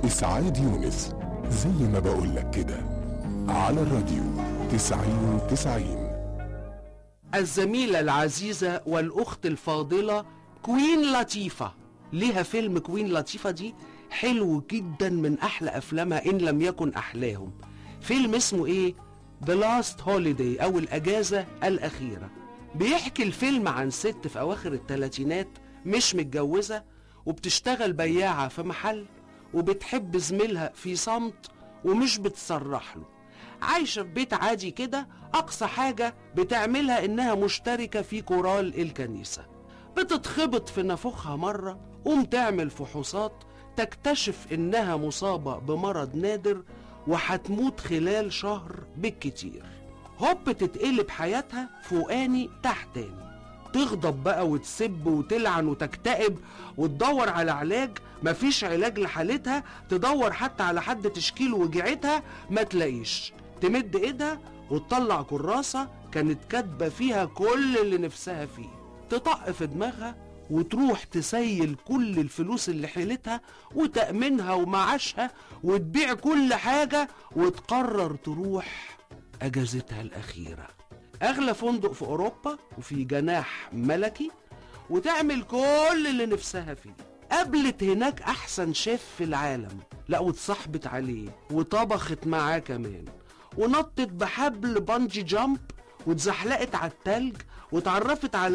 إسعاد يونس زي ما بقولك كده على الراديو تسعين تسعين الزميلة العزيزة والأخت الفاضلة كوين لطيفة ليها فيلم كوين لطيفة دي حلو جدا من أحلى أفلامها إن لم يكن أحلاهم فيلم اسمه إيه؟ The Last Holiday أو الأجازة الأخيرة بيحكي الفيلم عن ست في أواخر الثلاثينات مش متجوزة وبتشتغل بياعة في محل وبتحب زميلها في صمت ومش بتصرح له عايشة في بيت عادي كده أقصى حاجة بتعملها إنها مشتركة في كورال الكنيسة بتتخبط في نافوخها مرة قوم تعمل فحوصات تكتشف إنها مصابة بمرض نادر وهتموت خلال شهر بالكتير هوب تتقلب حياتها فوقاني تحتاني تغضب بقى وتسب وتلعن وتكتئب وتدور على علاج مفيش علاج لحالتها تدور حتى على حد تشكيل وجعتها ما تلاقيش تمد ايدها وتطلع كراسة كانت كاتبة فيها كل اللي نفسها فيه تطق في دماغها وتروح تسيل كل الفلوس اللي حيلتها وتأمينها ومعاشها وتبيع كل حاجة وتقرر تروح أجازتها الأخيرة أغلى فندق في أوروبا وفي جناح ملكي وتعمل كل اللي نفسها فيه قابلت هناك أحسن شيف في العالم لا واتصاحبت عليه وطبخت معاه كمان ونطت بحبل بانجي جامب واتزحلقت على التلج واتعرفت على